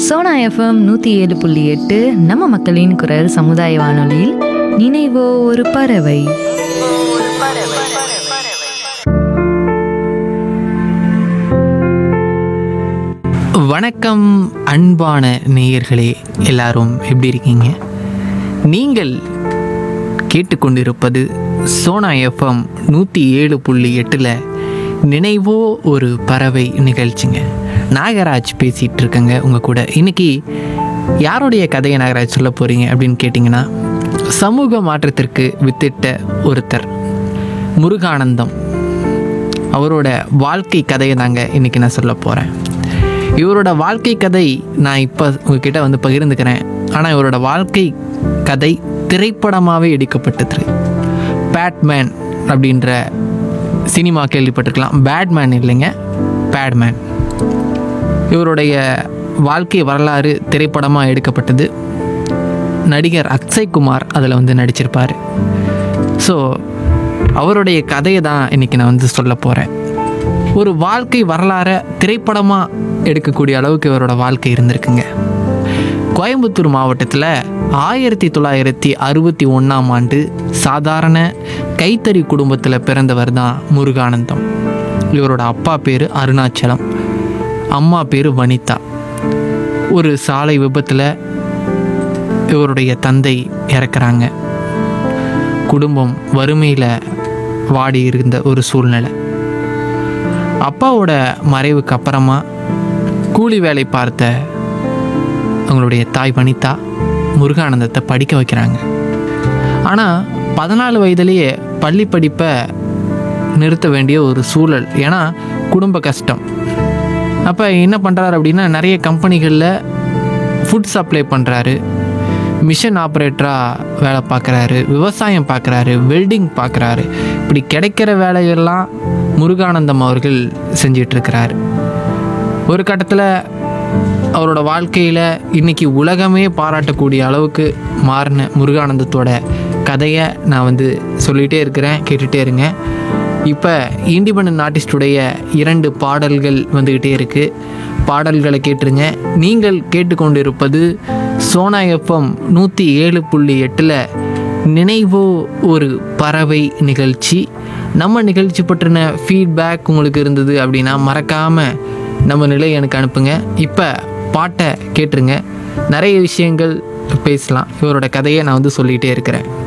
Sona FM நூற்றி ஏழு புள்ளி எட்டு நம்ம மக்களின் குரல் சமுதாய வானொலியில் நினைவோ ஒரு பறவை வணக்கம் அன்பான நேயர்களே எல்லாரும் எப்படி இருக்கீங்க நீங்கள் கேட்டுக்கொண்டிருப்பது சோனா எஃப்எம் நூற்றி ஏழு புள்ளி எட்டில் நினைவோ ஒரு பறவை நிகழ்ச்சிங்க நாகராஜ் பேசிகிட்டு இருக்கேங்க உங்கள் கூட இன்னைக்கு யாருடைய கதையை நாகராஜ் சொல்ல போகிறீங்க அப்படின்னு கேட்டிங்கன்னா சமூக மாற்றத்திற்கு வித்திட்ட ஒருத்தர் முருகானந்தம் அவரோட வாழ்க்கை கதையை தாங்க இன்றைக்கி நான் சொல்ல போகிறேன் இவரோட வாழ்க்கை கதை நான் இப்போ உங்ககிட்ட வந்து பகிர்ந்துக்கிறேன் ஆனால் இவரோட வாழ்க்கை கதை திரைப்படமாகவே எடுக்கப்பட்டது பேட்மேன் அப்படின்ற சினிமா கேள்விப்பட்டிருக்கலாம் பேட்மேன் இல்லைங்க பேட்மேன் இவருடைய வாழ்க்கை வரலாறு திரைப்படமாக எடுக்கப்பட்டது நடிகர் அக்ஷய் குமார் அதில் வந்து நடிச்சிருப்பார் ஸோ அவருடைய கதையை தான் இன்றைக்கி நான் வந்து சொல்ல போகிறேன் ஒரு வாழ்க்கை வரலாறை திரைப்படமாக எடுக்கக்கூடிய அளவுக்கு இவரோட வாழ்க்கை இருந்திருக்குங்க கோயம்புத்தூர் மாவட்டத்தில் ஆயிரத்தி தொள்ளாயிரத்தி அறுபத்தி ஒன்றாம் ஆண்டு சாதாரண கைத்தறி குடும்பத்தில் பிறந்தவர் தான் முருகானந்தம் இவரோட அப்பா பேர் அருணாச்சலம் அம்மா பேர் வனிதா ஒரு சாலை விபத்தில் இவருடைய தந்தை இறக்குறாங்க குடும்பம் வறுமையில் வாடி இருந்த ஒரு சூழ்நிலை அப்பாவோட மறைவுக்கு அப்புறமா கூலி வேலை பார்த்த அவங்களுடைய தாய் வனிதா முருகானந்தத்தை படிக்க வைக்கிறாங்க ஆனால் பதினாலு வயதுலேயே பள்ளி படிப்பை நிறுத்த வேண்டிய ஒரு சூழல் ஏன்னா குடும்ப கஷ்டம் அப்போ என்ன பண்ணுறாரு அப்படின்னா நிறைய கம்பெனிகளில் ஃபுட் சப்ளை பண்ணுறாரு மிஷன் ஆப்ரேட்டராக வேலை பார்க்குறாரு விவசாயம் பார்க்குறாரு வெல்டிங் பார்க்குறாரு இப்படி கிடைக்கிற வேலையெல்லாம் முருகானந்தம் அவர்கள் செஞ்சிட்ருக்கிறாரு ஒரு கட்டத்தில் அவரோட வாழ்க்கையில் இன்னைக்கு உலகமே பாராட்டக்கூடிய அளவுக்கு மாறின முருகானந்தத்தோட கதையை நான் வந்து சொல்லிகிட்டே இருக்கிறேன் கேட்டுகிட்டே இருங்க இப்போ இண்டிபெண்ட் ஆர்டிஸ்டுடைய இரண்டு பாடல்கள் வந்துக்கிட்டே இருக்குது பாடல்களை கேட்டுருங்க நீங்கள் கேட்டுக்கொண்டிருப்பது சோனா எஃப்எம் நூற்றி ஏழு புள்ளி எட்டில் நினைவோ ஒரு பறவை நிகழ்ச்சி நம்ம நிகழ்ச்சி பற்றின ஃபீட்பேக் உங்களுக்கு இருந்தது அப்படின்னா மறக்காமல் நம்ம நிலை எனக்கு அனுப்புங்க இப்போ பாட்டை கேட்டுருங்க நிறைய விஷயங்கள் பேசலாம் இவரோட கதையை நான் வந்து சொல்லிகிட்டே இருக்கிறேன்